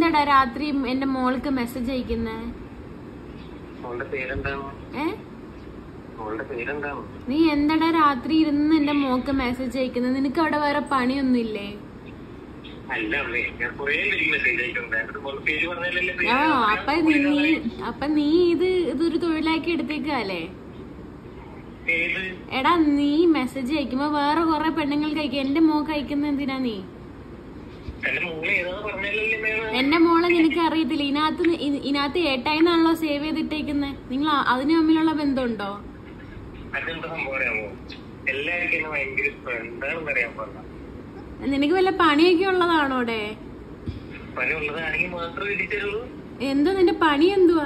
എന്താടാ രാത്രി എന്റെ മോൾക്ക് മെസ്സേജ് അയക്കുന്നേ മോളുടെ പേരെന്താണ് ഏ മോളുടെ പേരെന്താണ് നീ എന്താടാ രാത്രി ഇരുന്ന് എന്റെ മോക്ക് മെസ്സേജ് അയക്കുന്നത് നിനക്ക് അവിടെ വേറെ പണിയൊന്നുമില്ലേ അല്ല അമ്മേ ഞാൻ കുറേ പേര് മെസ്സേജ് അയക്കുന്നുണ്ട് എന്നിട്ട് മോളുടെ പേര് പറഞ്ഞാലല്ലേ ആ അപ്പൊ നീ അപ്പൊ നീ ഇത് ഇതൊരു തൊഴിലാക്കി എടുത്തേക്കല്ലേ ഏത് എടാ നീ മെസ്സേജ് അയക്കുമ്പോ വേറെ കുറെ പെണ്ണുങ്ങൾക്ക് അയക്കും എന്റെ മോക്ക് അയക്കുന്ന എന്തിനാ നീ എന്റെ മോള് ഏതാന്ന് പറഞ്ഞാലല്ലേ മേഡം എന്റെ മോളെ നിനക്ക് അറിയത്തില്ല ഇതിനകത്ത് നി- ഇ- ഇതിനകത്ത് ഏട്ടായിന്നാണല്ലോ സേവ് ചെയ്തിട്ടേക്കുന്നത് നിങ്ങൾ അ- അതിന് തമ്മിലുള്ള ബന്ധമുണ്ടോ അതെന്താ സംഭവം അറിയാമോ എല്ലാവർക്കും എന്നെ ഭയങ്കര ഇഷ്ടം എന്താണെന്ന് അറിയാൻ പറഞ്ഞ നിനക്ക് വല്ല പണിയൊക്കെ ഉള്ളതാണോ അവിടെ പണി ഉള്ളതാണെങ്കിൽ മാത്രം ഇടിച്ചരുള്ളൂ എന്താ നിന്റെ പണി എന്തുവാ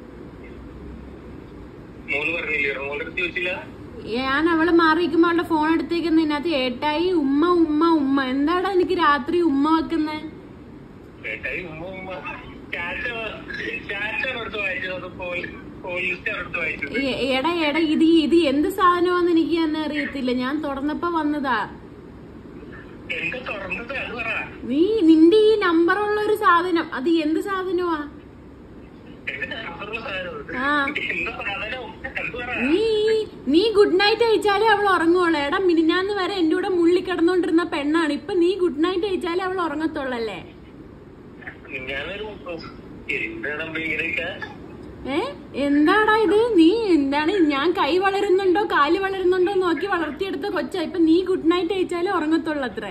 മോള് പറഞ്ഞില്ലേ മോളുടെ അടുത്ത് ചോദിച്ചില്ല ഞാൻ അവള് മാറിയിരിക്കുമ്പോ അവളുടെ ഫോൺ എടുത്തേക്കുന്ന ഇതിനകത്ത് ഏട്ടായി ഉമ്മ ഉമ്മ ഉമ്മ എന്താടാ എനിക്ക് രാത്രി ഉമ്മ വെക്കുന്നേ ചേട്ടായി ഉമ്മ ഉമ്മ ചാറ്റ ചാറ്റാണ് അടുത്ത് വായിച്ചത് അത് പോലീസ് അടുത്ത് വായിച്ചത് എ- എടാ എടാ ഇത് ഇത് എന്ത് സാധനമാന്ന് എനിക്ക് തന്നെ അറിയത്തില്ല ഞാൻ തുറന്നപ്പോ വന്നതാ എന്താ തുറന്നത് അത് പറ നീ നിന്റെ ഈ നമ്പറുള്ള ഒരു സാധനം അത് എന്ത് സാധനമാ എന്റെ നമ്പറുള്ള സാധനം ആ എന്താ സാധനം അത് പറ നീ നീ ഗുഡ് നൈറ്റ് അയച്ചാലേ അവൾ ഉറങ്ങുള്ളൂ എടാ മിനിഞ്ഞാന്ന് വരെ എന്റെ കൂടെ മുള്ളി കിടന്നോണ്ടിരുന്ന പെണ്ണാണ് ഇപ്പൊ നീ ഗുഡ് നൈറ്റ് അയച്ചാലേ അവൾ ഉറങ്ങത്തുള്ളല്ലേ ഞാനൊരു എന്താണ് ഭയങ്കരൊക്കെ ഏ എന്താടാ ഇത് നീ എന്താണ് ഞാൻ കൈ വളരുന്നുണ്ടോ കാല് വളരുന്നുണ്ടോ നോക്കി വളർത്തിയെടുത്ത കൊച്ച ഇപ്പൊ നീ ഗുഡ് നൈറ്റ് അയച്ചാലേ ഉറങ്ങത്തുള്ളൂ അത്ര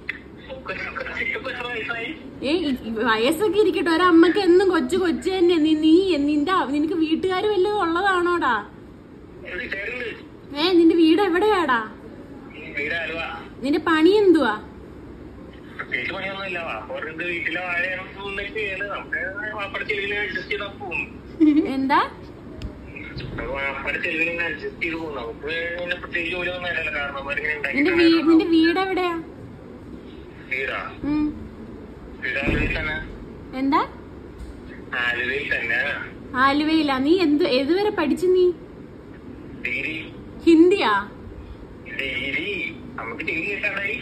വയസ്സായി ഏ ഇ- ഇ- വയസ്സൊക്കെ ഇരിക്കട്ടെ ഒരമ്മക്ക് എന്നും കൊച്ചു കൊച്ചു തന്നെ നീ നീ നിന്റെ അ- നിനക്ക് വീട്ടുകാർ വല്ലതും ഉള്ളതാണോടാ ചേരുണ്ട് ഏ നിന്റെ വീട് എവിടെയാടാ വീട് ആലുവ നിന്റെ പണി എന്തുവാ പ്രത്യേകിച്ച് പണിയൊന്നുമില്ല വാപ്പോറുണ്ട് വീട്ടിലെ വാഴയാണെന്ന് തോന്നിട്ട് നമുക്ക് വാപ്പയുടെ ചെലവിനെ അഡ്ജസ്റ്റ് ചെയ്താൽ പോകും എന്താ വാപ്പയുടെ ചെലവിനെ അഡ്ജസ്റ്റ് ചെയ്ത് പോകും നമുക്ക് പിന്നെ പ്രത്യേകിച്ച് ജോലി ഒന്നും അല്ലല്ലോ കാരണം അവരിങ്ങനെ നിന്റെ ഉണ്ടാക്കി വീ നിന്റെ വീട് എവിടെയാ വീടാ ഉം. വീട് ആലുവയിൽ തന്നെ എന്താ ആലുവയിൽ തന്നെ ആലുവയില നീ എന്ത് ഏതുവരെ പഠിച്ചു നീ ഡിഗ്രി ഹിന്ദിയാ ഡിഗ്രി നമുക്ക് ഡിഗ്രി കിട്ടാണ്ടായി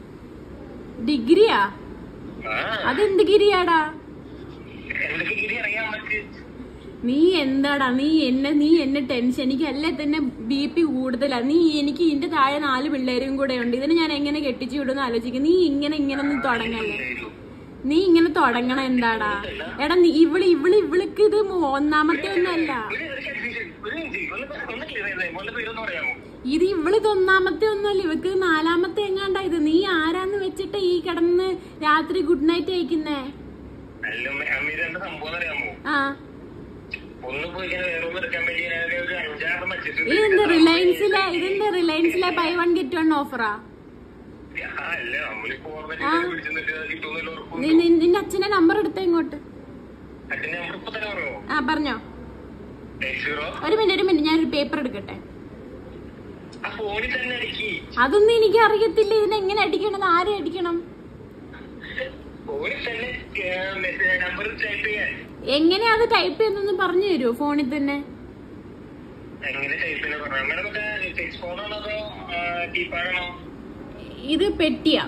ഡിഗ്രിയാ ആ അതെന്ത് ഗിരിയാടാ എന്തൊക്കെ ഡിഗ്രി അറിയാം നമുക്ക് നീ എന്താടാ നീ എന്നെ നീ എന്നെ ടെൻഷൻ എനിക്ക് അല്ലേ തന്നെ ബി പി കൂടുതലാ നീ എനിക്ക് ഇതിന്റെ താഴെ നാല് പിള്ളേരും കൂടെ ഉണ്ട് ഇതിനെ ഞാൻ എങ്ങനെ കെട്ടിച്ചു വിടുമെന്ന് ആലോചിക്കും നീ ഇങ്ങനെ ഇങ്ങനെ ഒന്നും തുടങ്ങല്ലേ നീ ഇങ്ങനെ തുടങ്ങണ എന്താടാ എടാ നീ ഇവള് ഇവള് ഇവൾക്ക് ഇത് മോ- ഒന്നാമത്തെ ഒന്നല്ല ഒരു ഒരു കൺഫ്യൂഷൻ ഒരു മിനിറ്റ് ഒന്ന് ഒന്ന് ക്ലിയർ ചെയ്തേ മോളുടെ പേരൊന്നും പറയാമോ ഇത് ഇവള് ഇത് ഒന്നാമത്തെ ഒന്നുമല്ല ഇവക്ക് ഇത് നാലാമത്തെ എങ്ങാണ്ടാ ഇത് നീ ആരാന്ന് വെച്ചിട്ട് ഈ കിടന്ന് രാത്രി ഗുഡ് നൈറ്റ് അയക്കുന്നേ അല്ല അമ്മ രണ്ട് സംഭവം അറിയാമോ ആ ഒന്ന് പോയി ഇങ്ങനെ വേറെ ഒന്ന് എടുക്കാൻ വേണ്ടി ഞാൻ ഒരു അഞ്ചാറ് മച്ചിട്ടുണ്ട് ഇതെന്ത് റിലയൻസിലെ ഇതിന്റെ റിലയൻസിലെ ബൈ വൺ ഗെറ്റ് വൺ ഓഫറാ അല്ല നമ്മളിപ്പോ ഓർമ്മ പിടിച്ചിട്ട് കിട്ടുന്നല്ലോ ഉറപ്പും നീ നി- നിന്റെ അച്ഛന്റെ നമ്പർ എടുത്ത ഇങ്ങോട്ട് അതിന്റെ നമ്പർ ഇപ്പൊ തന്നെ പറയുമോ ആ പറഞ്ഞോ എയ്റ്റ് സീറോ ഒരു മിനിറ്റ് ഒരു മിനിറ്റ് ഞാനൊരു പേപ്പർ എടുക്കട്ടെ ആ ഫോണിൽ തന്നെ അടിക്കി അതൊന്നും എനിക്ക് അറിയത്തില്ല ഇതിനെ എങ്ങനെ അടിക്കണം ആരെ അടിക്കണം ഫോണിൽ തന്നെ നമ്പർ ടൈപ്പ് ചെയ്യാൻ എങ്ങനെയാ അത് ടൈപ്പ് ചെയ്യുന്നൊന്ന് പറഞ്ഞു തരുമോ ഫോണിൽ തന്നെ എങ്ങനെ ടൈപ്പ് ചെയ്യാൻ പറഞ്ഞു അമ്മയുടെ മറ്റേ ടച്ച് ഫോണാണോ അതോ കീപാഡാണോ ഇത് പെട്ടിയാ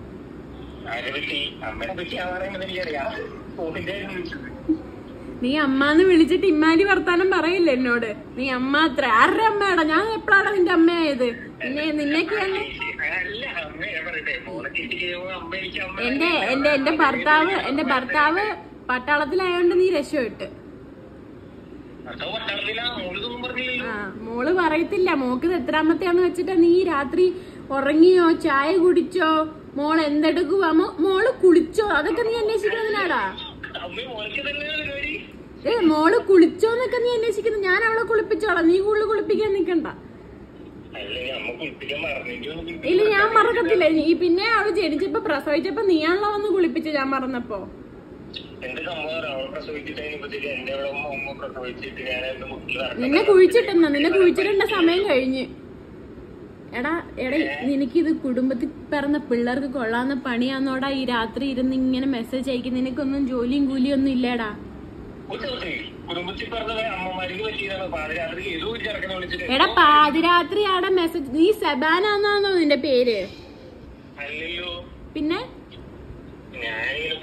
ആരെ പറ്റി അമ്മയുടെ പറ്റി ആവാറേമെന്ന് എനിക്കറിയാം ഫോണിന്റെ കാര്യം വിളിച്ചത് നീ അമ്മാന്ന് വിളിച്ചിട്ട് ഇമ്മാരി വർത്താനം പറയില്ല എന്നോട് നീ അമ്മ അത്ര ആരുടെ അമ്മയാടാ ഞാൻ എപ്പോഴാണ് നിന്റെ അമ്മയായത് നിന്നെ നിന്നെയൊക്കെയാണ് അല്ല അമ്മ ഞാൻ പറയട്ടെ മോളെ കിട്ടി കഴിയുമ്പോ അമ്മ എനിക്ക് അമ്മ എന്റെ എന്റെ എന്റെ ഭർത്താവ് എന്റെ ഭർത്താവ് പട്ടാളത്തിലായോണ്ട് നീ രക്ഷപ്പെട്ട് ഭർത്താവ് പട്ടാളത്തിലാ മോളിതൊന്നും പറഞ്ഞില്ലല്ലോ ആ മോള് പറയത്തില്ല മോക്ക് ഇത് എത്രാമത്തെയാന്ന് വെച്ചിട്ടാ നീ രാത്രി ഉറങ്ങിയോ ചായ കുടിച്ചോ മോൾ എന്തെടുക്കുവാ മോ- മോള് കുളിച്ചോ അതൊക്കെ നീ അന്വേഷിക്കുന്നതിനാടാ അമ്മ മോൾക്ക് തന്നെ പരിപാടി ഏ മോള് കുളിച്ചോന്നൊക്കെ നീ അന്വേഷിക്കുന്നത് ഞാൻ അവളെ കുളിപ്പിച്ചോളാം നീ കൂടുതൽ കുളിപ്പിക്കാൻ നിക്കണ്ട അല്ലെങ്കിൽ അമ്മ കുളിപ്പിക്കാൻ മറന്നെങ്കിൽ ഇല്ല ഞാൻ മറക്കത്തില്ല ഈ പിന്നെ അവള് ജനിച്ചപ്പോ പ്രസവിച്ചപ്പോ നീയാണല്ലോ വന്ന് കുളിപ്പിച്ച ഞാൻ മറന്നപ്പോ എന്റെ സംഭവം അറിയാം. അവളെ പ്രസവിച്ചിട്ട് കഴിഞ്ഞപ്പോഴത്തേക്ക് എന്റെ അവിടെ ഉമ്മ ഉമ്മ പ്രസവിച്ചിട്ട് ഞാൻ എന്റെ മുട്ടിൽ നിന്നെ കുഴിച്ചിട്ടെന്ന നിന്നെ കുഴിച്ചിടേണ്ട സമയം കഴിഞ്ഞ് എടാ എടാ നിനക്കിത് കുടുംബത്തിൽ പിറന്ന പിള്ളേർക്ക് കൊള്ളാവുന്ന പണിയാന്നോടാ ഈ രാത്രി ഇരുന്ന് ഇങ്ങനെ മെസ്സേജ് അയക്കും നിനക്കൊന്നും ജോലിയും കൂലിയും ഒന്നും ഇല്ലേടാ കുടുംബത്തിൽ പറഞ്ഞ അമ്മമാർക്ക് പറ്റിയതാണ് പാതിരാത്രി ഏതോ ഒരു ചെറുക്കനെ വിളിച്ചിട്ട് എടാ പാതിരാത്രി ആടെ മെസ്സേജ് നീ സെബാനാന്നാന്നോ നിന്റെ പേര് അല്ലല്ലോ പിന്നെ ഞാനിങ്ങനെ പേര് ഒരാൾ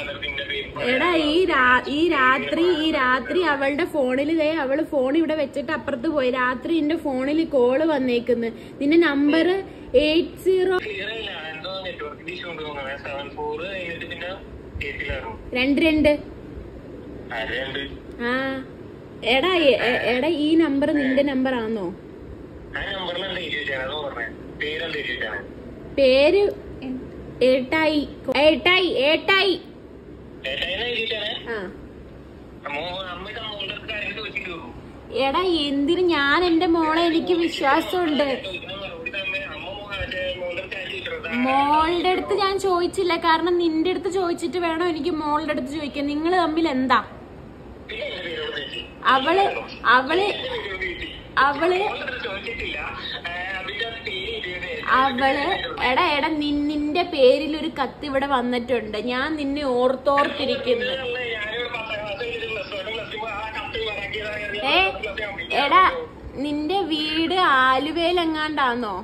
എന്നിട്ട് നിന്റെ പേര് എടാ ഈ രാ ഈ രാത്രി ഈ രാത്രി അവളുടെ ഫോണിൽ ദേ അവള് ഫോൺ ഇവിടെ വെച്ചിട്ട് അപ്പുറത്ത് പോയി രാത്രി എന്റെ ഫോണിൽ കോള് വന്നേക്കുന്നു നിന്റെ നമ്പർ എയ്റ്റ് സീറോ ക്ലിയർ ഇല്ല എന്തോ നെറ്റ്വർക്ക് ഇഷ്യൂ ഉണ്ട് തോന്നുന്നത് സെവൻ ഫോർ കഴിഞ്ഞിട്ട് പിന്നെ കേട്ടില്ലായിരുന്നു രണ്ട് രണ്ട് ആരുണ്ട് ആ എടാ എ- എ- എടാ ഈ നമ്പർ നിന്റെ നമ്പർ ആണോ ആ നമ്പറിൽ എന്താ എഴുതി വെച്ചാണ് അതോ പറഞ്ഞേ പേരെന്താ എഴുതി വെച്ചാണ് പേര് ഏട്ടായി ഏട്ടായി ഏട്ടായി ഏട്ടായിന്ന് എഴുതി വെച്ചാണ് ആ അമ്മ അമ്മയുടെ അമ്മയുടെ കാര്യങ്ങൾ ചോദിച്ചിട്ട് എടാ എന്തിന് ഞാൻ എന്റെ മോളെ എനിക്ക് വിശ്വാസമുണ്ട് ചോദിക്കുന്ന മറുപടി തന്നെ അമ്മ മറ്റേ മോളുടെ കാര്യം ചോദിച്ചിട്ടുണ്ട് മോളുടെ അടുത്ത് ഞാൻ ചോദിച്ചില്ല കാരണം നിന്റെ അടുത്ത് ചോദിച്ചിട്ട് വേണം എനിക്ക് മോളുടെ അടുത്ത് ചോദിക്കാൻ നിങ്ങൾ തമ്മിൽ എന്താ പിന്നെ എന്റെ പേരോട് ചോദിച്ചു അവള് അവള് എന്റെ പേരോട് ചോദിച്ചു അവള് മോളുടെ ചോദിച്ചിട്ടില്ല അതിന്റെ പേര് എഴുതിയത് അവള് എടാ എടാ നിൻ- നിന്റെ പേരിൽ ഒരു കത്ത് ഇവിടെ വന്നിട്ടുണ്ട് ഞാൻ നിന്നെ ഓർത്തോർത്തിരിക്കുന്നു ഞാനൊരു പത്താം ക്ലാസ് കഴിഞ്ഞിട്ട് പ്ലസ് വൺ പ്ലസ് ടു ആ കത്ത് ഉണ്ടാക്കിയതാണ് ഏ എടാ നിന്റെ വീട് ആലുവയിലെങ്ങാണ്ടാന്നോ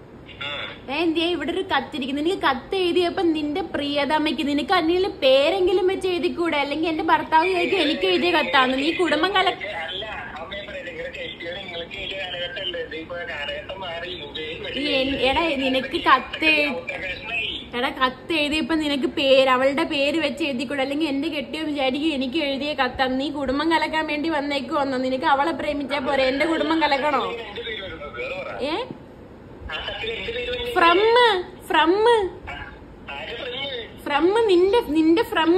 ഏ എന്തിയാ ഇവിടെ ഒരു കത്തിരിക്കുന്നു നിനക്ക് കത്ത് എഴുതിയപ്പോ നിന്റെ പ്രിയതമയ്ക്ക് നിനക്ക് അതിൽ പേരെങ്കിലും വെച്ച് എഴുതിക്കൂടെ അല്ലെങ്കിൽ എന്റെ ഭർത്താവ് ചോദിക്കും എനിക്ക് എഴുതിയ കത്താന്ന് നീ കുടുംബം കല അല്ല അമ്മ പറയുന്നത് ഇങ്ങനെ കേൾക്കുക നിങ്ങൾക്ക് ഈ കാലഘട്ടമല്ലേ ഇത് ഇപ്പൊ കാലഘട്ടം മാറി ഈ എൻ- എടാ നിനക്ക് കത്ത് എഴു- എടാ കത്ത് എഴുതിയപ്പോ നിനക്ക് പേര് അവളുടെ പേര് വെച്ച് എഴുതിക്കൂടെ അല്ലെങ്കിൽ എന്റെ കെട്ടിയോ വിചാരിക്കും എനിക്ക് എഴുതിയ കത്താന്ന് നീ കുടുംബം കലക്കാൻ വേണ്ടി വന്നേക്കുവന്നോ നിനക്ക് അവളെ പ്രേമിച്ചാ പോരെ എന്റെ കുടുംബം കലക്കണോ എന്റെ പേര് വരുന്നത് അത് പറ ഏ ആ കത്തിൽ എന്റെ പേര് വരുന്നത് ഫ്രം ഫ്രം ആര് പറഞ്ഞു ഫ്രം നിന്റെ നിന്റെ ഫ്രം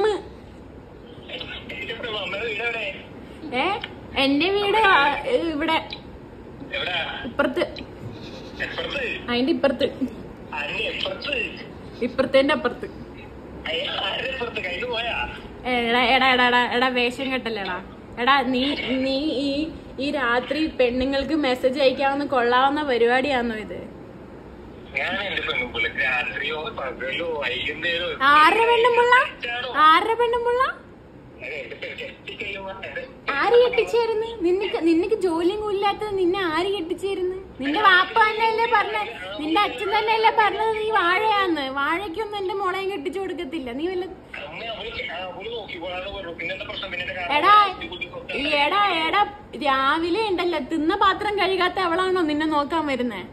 എന്റെ പ്രഭു അമ്മയുടെ വീട് എവിടെ ഏ എന്റെ വീട് ആ, ഇവിടെ എവിടാ ഇപ്പുറത്ത് എപ്പുറത്ത് അതിന്റെ ഇപ്പുറത്ത് അതിന്റെ എപ്പുറത്ത് ഇപ്പുറത്തേന്റെ അപ്പുറത്ത് അയ്യ, ആരുടെ എപ്പുറത്ത് കയ്യിൽ പോയാ എടാ എടാ എടാ എടാ എടാ വേഷം കെട്ടല്ലേടാ എടാ നീ നീ ഈ ഈ രാത്രി പെണ്ണുങ്ങൾക്ക് മെസ്സേജ് അയക്കാവുന്ന കൊള്ളാവുന്ന പരിപാടിയാണോ ഇത് ഞാൻ എന്റെ പെണ്ണുമ്പിള്ള രാത്രിയോ പകലോ വൈകുന്നേരോ ആരുടെ പെണ്ണുമ്പുള്ള ആരുടെ പെണ്ണുമ്പുള്ള എന്റെ പേര് കെട്ടിക്കഴിയുമ്പോ എന്റെ ആര് കെട്ടിച്ചേരുന്നു നിനക്ക് നിനക്ക് ജോലിയും ഇല്ലാത്തത് നിന്നെ ആര് കെട്ടിച്ചേരുന്നു നിന്റെ വാപ്പ തന്നെയല്ലേ പറഞ്ഞ നിന്റെ അച്ഛൻ തന്നെയല്ലേ പറഞ്ഞത് നീ വാഴയാന്ന് വാഴയ്ക്കൊന്നും എന്റെ മോളെയും കെട്ടിച്ചു കൊടുക്കത്തില്ല നീ വല്ല അമ്മ അവള് കെ- ആ, അവള് നോക്കിക്കോളാന്ന് പറഞ്ഞു പിന്നെന്താ പ്രശ്നം പിന്നെ എന്റെ എടാ കാര്യം കൂട്ടി കൊടുത്താ. ഈ എടാ എടാ രാവിലെ ഉണ്ടല്ലോ തിന്ന പാത്രം കഴുകാത്ത അവളാണോ നിന്നെ നോക്കാൻ വരുന്നേ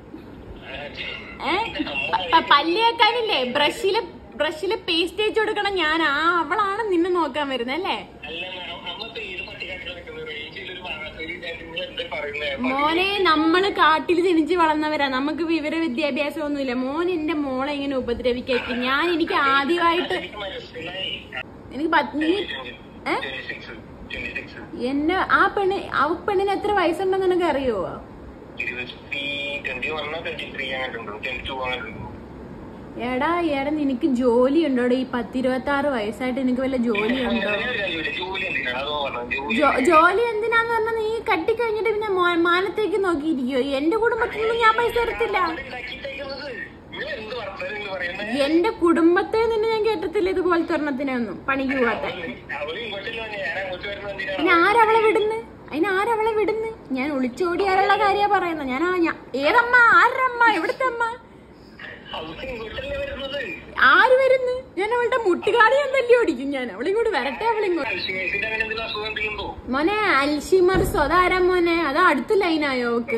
ഏ പ- പല്ല് വെക്കാനില്ലേ ബ്രഷില് ബ്രഷില് പേസ്റ്റ് തേച്ച് കൊടുക്കണം ഞാൻ ആ അവളാണ് നിന്നെ നോക്കാൻ വരുന്നത് അല്ലേ അല്ല മാഡം അമ്മ പേര് പട്ടികാട്ടിൽ നിൽക്കുന്നത് റേഞ്ചിലൊരു ഭാഗത്ത് നിങ്ങൾ എന്താ പറയുന്നത് മോനെ നമ്മള് കാട്ടിൽ ജനിച്ച് വളർന്നവരാ നമുക്ക് വിവര വിദ്യാഭ്യാസം ഒന്നുമില്ല മോൻ എന്റെ മോളെ ഇങ്ങനെ ഉപദ്രവിക്കും ഞാൻ എനിക്ക് ആദ്യമായിട്ട് എനിക്ക് മനസ്സിലായി എനിക്ക് പത്ത് നീ ഏ? ട്വന്റി സിക്സ് ട്വന്റി സിക്സ് എന്നെ ആ പെണ്ണ് ആ പെണ്ണിന് എത്ര വയസ്സുണ്ടെന്ന് നിനക്ക് അറിയുവോ ഇരുപത്തി ട്വന്റി വണ്ണോ ട്വന്റി ത്രീ അങ്ങനെ ഉണ്ടോ ട്വന്റി ടു അങ്ങനെ ഉണ്ടോ എടാ എടാ നിനക്ക് ജോലി ഉണ്ടോടെ ഈ പത്തിരുപത്തി ആറ് വയസ്സായിട്ട് നിനക്ക് വല്ല ജോലി ഉണ്ടോ ജോലി എന്തിനാണ് അതോ പറഞ്ഞു ജോലി ജോ- ജോലി എന്തിനാന്ന് പറഞ്ഞാൽ നീ കട്ടിക്കഴിഞ്ഞിട്ട് പിന്നെ മോ- മാനത്തേക്ക് നോക്കിയിരിക്കോ എന്റെ കുടുംബത്തിൽ നിന്ന് ഞാൻ പൈസ തരത്തില്ല ഉണ്ടാക്കിയിട്ടേക്കുന്നത് നിങ്ങൾ എന്ത് വർത്തമാനം നിങ്ങൾ പറയുന്നത് എന്റെ കുടുംബത്തെ നിന്നെ ഞാൻ കേട്ടത്തില്ല ഇതുപോലത്തെ ഒരെണ്ണത്തിനൊന്നും പണിക്ക് പോവാത്ത അവള് ഇങ്ങോട്ടല്ലേ വന്നേ ഞാൻ അങ്ങോട്ട് വരുന്നത് എന്തിനാണ് അതിന് ആരവളെ വിടുന്ന് അതിന് ആരവളെ വിടുന്ന് ഞാൻ ഒളിച്ചോടിയാലുള്ള കാര്യ പറയുന്നത് ഞാൻ ആ ഞാ- ഏതമ്മ ആരുടെ അമ്മ എവിടുത്തെ അമ്മ അവൾക്ക് ഇങ്ങോട്ടല്ലേ വരുന്നത് ആര് വരുന്ന് ഞാൻ അവളുടെ മുട്ടുകാടി ഞാൻ തല്ലി ഓടിക്കും ഞാൻ അവളിങ്ങോട്ട് വരട്ടെ അവളിങ്ങോട്ട് അൽഷിമേഴ്സിന്റെ അങ്ങനെ എന്തെങ്കിലും അസുഖം എന്തെങ്കിലും ഉണ്ടോ മോനെ അൽഷിമർസ് അതാരാ മോനെ അത് അടുത്ത ലൈനായോ ഓക്ക്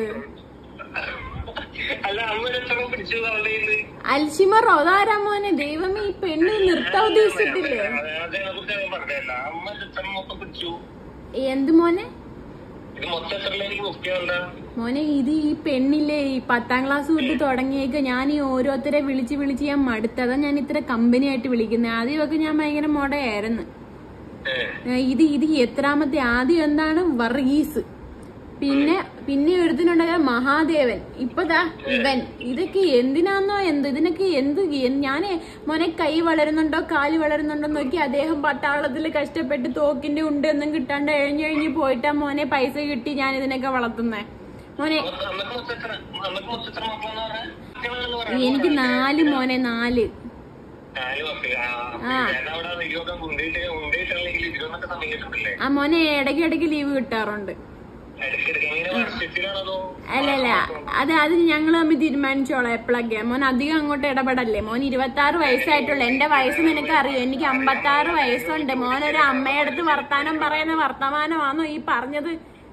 അല്ല അമ്മ ഒരു എത്ര പിടിച്ചു അവളുടെ കയ്യില്? അൽഷിമർ അതാരാ മോനെ ദൈവമേ ഈ പെണ്ണ് നിർത്താൻ ഉദ്ദേശിച്ചിട്ടില്ലേ അതെ, അതിനെ കുറിച്ച് ഞാൻ പറഞ്ഞല്ല അമ്മ ഒരു എത്ര മൊത്തം പിടിച്ചു എന്ത് മോനെ ഇത് മൊത്തം എത്രയിലേക്ക് നോക്കിയാളുടെ മോനെ ഇത് ഈ പെണ്ണില്ലേ ഈ പത്താം ക്ലാസ് തൊട്ട് തുടങ്ങിയേക്ക് ഞാൻ ഈ ഓരോരുത്തരെ വിളിച്ച് വിളിച്ച് ഞാൻ മടുത്തതാ ഞാൻ ഇത്ര കമ്പനി ആയിട്ട് വിളിക്കുന്നത് ആദ്യമൊക്കെ ഞാൻ ഭയങ്കര മോടയായിരുന്നു ഏ, ഇത് ഇത് എത്രാമത്തെ ആദ്യം എന്താണ് വർഗീസ് പിന്നെ പിന്നെ ഒരുത്തിനുണ്ടായ മഹാദേവൻ ഇപ്പതാ ഇവൻ ഇതൊക്കെ എന്തിനാന്നോ എന്ത് ഇതിനൊക്കെ എന്ത് ഞാൻ മോനെ കൈ വളരുന്നുണ്ടോ കാല് വളരുന്നുണ്ടോ നോക്കി അദ്ദേഹം പട്ടാളത്തിൽ കഷ്ടപ്പെട്ട് തോക്കിന്റെ ഉണ്ട് ഒന്നും കിട്ടാണ്ട് എഴിഞ്ഞെഴിഞ്ഞ് പോയിട്ടാ മോനെ പൈസ കിട്ടി ഞാൻ ഇതിനൊക്കെ വളർത്തുന്നേ മോനെ അന്നൊക്കെ മൊത്തം എത്ര അന്നൊക്കെ മൊത്തം എത്ര മക്കളെന്ന് പറഞ്ഞാൽ എനിക്ക് നാല് മോനെ നാല് നാല് മക്കള് ആ ഞാൻ അവിടെ ഇരുപതൊക്കെ ഉണ്ടയിട്ട് ഉണ്ടയിട്ടല്ലെങ്കിൽ ഇരുപതൊക്കെ സമയം കിട്ടുന്നില്ലേ ആ മോനെ ഇടയ്ക്ക് ഇടയ്ക്ക് ലീവ് കിട്ടാറുണ്ട് ഇടയ്ക്കിടയ്ക്ക് ഇങ്ങനെ വർഷത്തിലാണതോ അല്ല അല്ല അത് അത് ഞങ്ങൾ തമ്മിൽ തീരുമാനിച്ചോളാം എപ്പോഴൊക്കെ മോൻ അധികം അങ്ങോട്ട് ഇടപെടല്ലേ മോൻ ഇരുപത്തി ആറ് വയസ്സായിട്ടുള്ളൂ എന്റെ വയസ്സ് നിനക്ക് അറിയോ എനിക്ക് അമ്പത്തി ആറ് വയസ്സുണ്ട് മോൻ ഒരു അമ്മയുടെ അടുത്ത് വർത്താനം പറയുന്ന വർത്തമാനമാണോ ഈ പറഞ്ഞത്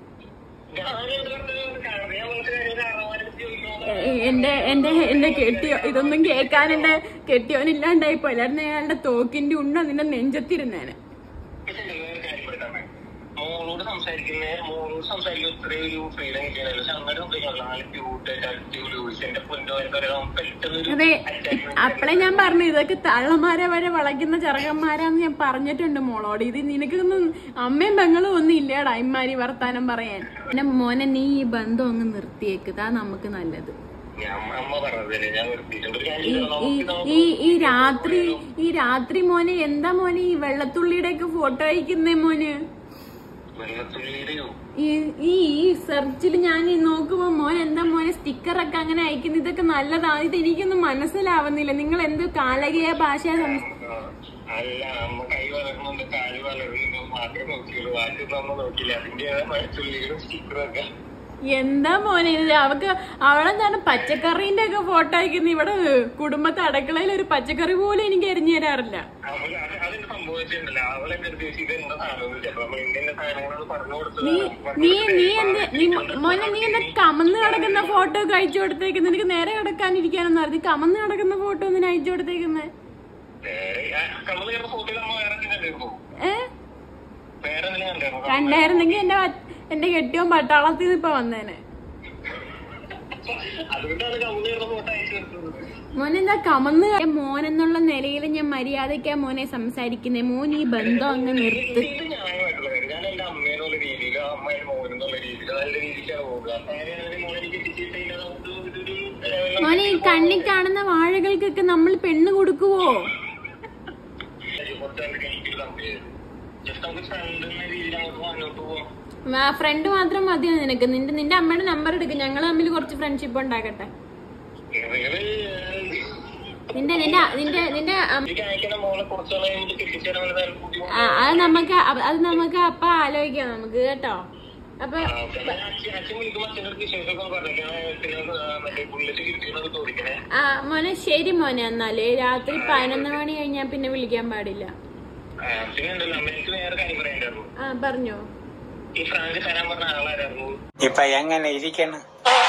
എ- എന്റെ എന്റെ എന്റെ കെട്ടിയോ ഇതൊന്നും കേൾക്കാൻ എന്റെ കെട്ടിയോനില്ലാണ്ടായി പോലായിരുന്നു അയാളുടെ തോക്കിന്റെ ഉണ്ട നിന്റെ നെഞ്ചത്തിരുന്നേനെ മോളോട് സംസാരിക്കുന്ന മോളോട് സംസാരിക്കുന്ന ഇത്രയും ഒരു ഫ്രീഡം കിട്ടിയാലോ പക്ഷെ അങ്ങനെ ഉണ്ടെങ്കിൽ നാല് ക്യൂട്ടായിട്ട് അടിപൊളി വോയിസ് എന്റെ പൊന്നോ എന്താ പറയാ പെട്ടെന്നൊരു അതെ അപ്പളേ ഞാൻ പറഞ്ഞു ഇതൊക്കെ തള്ളമാരെ വരെ വളയ്ക്കുന്ന ചെറുക്കന്മാരാന്ന് ഞാൻ പറഞ്ഞിട്ടുണ്ട് മോളോട് ഇത് നിനക്കൊന്നും അമ്മയും പെങ്ങളും ഒന്നും ഇല്ലേടാ ഇമ്മാരി വർത്താനം പറയാൻ പിന്നെ മോനെ നീ ഈ ബന്ധം അങ്ങ് നിർത്തിയേക്ക് ഇതാ നമുക്ക് നല്ലത് ഞാൻ അമ്മ പറഞ്ഞതല്ലേ ഞാൻ നിർത്തിയിട്ടുണ്ട് ഒരു ഈ കാര്യം ഈ നമുക്ക് ഈ ഈ രാത്രി ഈ രാത്രി മോനെ എന്താ മോനെ ഈ വെള്ളത്തുള്ളിയുടെ ഒക്കെ ഫോട്ടോ അയക്കുന്നേ മോന് വെള്ളത്തുള്ളിയുടെയോ ഈ ഈ ഈ സെർച്ചിൽ ഞാൻ ഈ നോക്കുമ്പോ മോൻ എന്താ മോനെ സ്റ്റിക്കർ ഒക്കെ അങ്ങനെ അയക്കുന്നത് ഇതൊക്കെ നല്ലതാണ് ഇത് എനിക്കൊന്നും മനസ്സിലാവുന്നില്ല നിങ്ങൾ എന്ത് കാലകീയ ഭാഷ അല്ല അമ്മ കൈ വളർന്നുണ്ട് കാല് വളർന്നു മാത്രമേ നോക്കിയുള്ളൂ ബാക്കി അമ്മ നോക്കില്ല അതിന്റെ വെള്ളത്തുള്ളികളും സ്റ്റിക്കറൊക്കെ എന്താ മോനെ ഇത് അവക്ക് അവളെന്താണ് പച്ചക്കറീന്റെ ഒക്കെ ഫോട്ടോ അയക്കുന്നത് ഇവിടെ കുടുംബത്തെ അടുക്കളയിൽ ഒരു പച്ചക്കറി പോലും എനിക്ക് എരിഞ്ഞു തരാറില്ല അവള് അത് അതിന് സംഭവിച്ചിട്ടുണ്ടല്ലോ അവളെന്റെ അടുത്ത് ചോദിച്ചു ഇത് എന്താ സാധനം ചിലപ്പോ നമ്മൾ ഇന്ത്യന്റെ സാധനങ്ങളാണ് പറഞ്ഞു കൊടുത്തത് നീ നീ നീ എന്ത് നീ മോനെ നീ എന്താ കമന്ന് കിടക്കുന്ന ഫോട്ടോ ഒക്കെ അയച്ചു കൊടുത്തേക്കുന്നത് നിനക്ക് നേരെ കിടക്കാനിരിക്കാനൊന്നും അറിയാം നീ കമന്ന് കിടക്കുന്ന ഫോട്ടോ ഒന്നിന് അയച്ചു കൊടുത്തേക്കുന്നത് കമ്മല് കയറുന്ന ഫോട്ടോയിൽ അമ്മ വേറെ എന്തെങ്കിലും കണ്ടിരുന്നു ഏ വേറെ എന്തെങ്കിലും കണ്ടിരുന്നു കണ്ടായിരുന്നെങ്കിൽ എന്റെ വ- എന്റെ കെട്ടിയോൻ പട്ടാളത്തിൽ നിന്ന് ഇപ്പൊ വന്നേനെ അതുകൊണ്ടാണ് കമ്മല് കയറുന്ന ഫോട്ടോ അയച്ചു കൊടുത്തത് മോനെന്താ കമന്ന് ക- മോൻ എന്നുള്ള നിലയിൽ ഞാൻ മര്യാദയ്ക്കാ മോനെ സംസാരിക്കുന്നേ മോൻ ഈ ബന്ധം അങ്ങ് നിർത്ത് ഇത് ന്യായമായിട്ടുള്ള കാര്യം ഞാൻ എന്റെ അമ്മേന്നുള്ള രീതിയിൽ അമ്മയുടെ മോനെന്നുള്ള രീതിയിൽ നല്ല രീതിക്കാണ് പോകുക അങ്ങനെയാണെങ്കിൽ മോനെനിക്ക് എത്തിച്ചിട്ടില്ല ഇതൊരു ഏഹ്, മോനെ ഈ കണ്ണി കാണുന്ന വാഴകൾക്കൊക്കെ നമ്മൾ പെണ്ണ് കൊടുക്കുവോ കുറച്ചായിട്ട് എനിക്കൊരു സംശയം ജസ്റ്റ് നമുക്ക് ഫ്രണ്ട് എന്ന രീതിയിൽ അങ്ങോട്ട് മുന്നോട്ട് പോവാം ഫ്രണ്ട് മാത്രം മതിയോ നിനക്ക് നിന്റെ നിന്റെ അമ്മയുടെ നമ്പർ എടുക്ക് ഞങ്ങൾ തമ്മിൽ കുറച്ച് ഫ്രണ്ട്ഷിപ്പ് ഉണ്ടാക്കട്ടെ നിങ്ങള് നിന്റെ നിന്റെ നിന്റെ നിന്റെ അം- എനിക്ക് അയക്കുന്ന മോളെ കുറച്ചുള്ള എനിക്ക് കെട്ടിച്ചേരാൻ വല്ല താല്പര്യം ആ, അത് നമുക്ക് അ- അത് നമുക്ക് അപ്പ ആലോചിക്കാം നമുക്ക് കേട്ടോ അപ്പൊ അച്ഛൻ അച്ഛൻ വിളിക്കുമ്പോൾ അച്ഛൻ്റെ അടുത്ത് വിശേഷമൊക്കെ പറഞ്ഞേക്കണേ പിന്നെ ആ, മറ്റേ ബുള്ളറ്റ് കിട്ടിയെന്നത് ചോദിക്കണേ ആ മോനെ ശരി മോനെ എന്നാല് രാത്രി പതിനൊന്ന് മണി കഴിഞ്ഞാ പിന്നെ വിളിക്കാൻ പാടില്ല ആ, പിന്നെ ഉണ്ടല്ലോ അമ്മ എനിക്ക് വേറെ കാര്യം പറയാനുണ്ടായിരുന്നു ആ പറഞ്ഞോ ഈ ഫ്രാങ്ക് തരാൻ പറഞ്ഞ ആളാരായിരുന്നു ഇപ്പൊ എങ്ങനെ ഇരിക്കണം